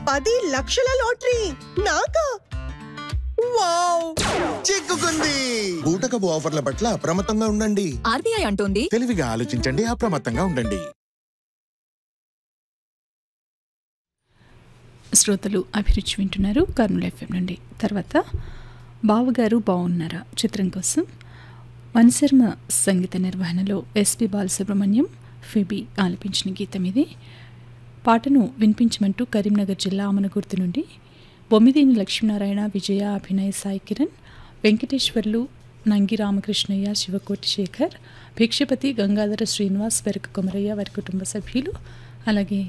పది లక్షల లాటరీ నాకా వావ్ చిక్కుకుంది బూటకపు ఆఫర్ల పట్ల అప్రమత్తంగా ఉండండి ఆర్బీఐ అంటోంది తెలివిగా ఆలోచించండి అప్రమత్తంగా ఉండండి శ్రోతలు అభిరుచి వింటున్నారు కర్నూలు ఎఫ్ఎం నుండి తర్వాత బావగారు బాగున్నారా చిత్రం కోసం వన్శర్మ సంగీత నిర్వహణలో ఎస్పి బాలసుబ్రహ్మణ్యం ఫిబి ఆలపించిన గీతం ఇది పాటను వినిపించమంటూ కరీంనగర్ జిల్లా అమనగుర్తు నుండి బొమ్మిదేని లక్ష్మీనారాయణ విజయ అభినయ్ సాయి కిరణ్ వెంకటేశ్వర్లు నంగి రామకృష్ణయ్య శివకోటి శేఖర్ భిక్షపతి గంగాధర శ్రీనివాస్ వెరక కొమరయ్య వారి కుటుంబ సభ్యులు అలాగే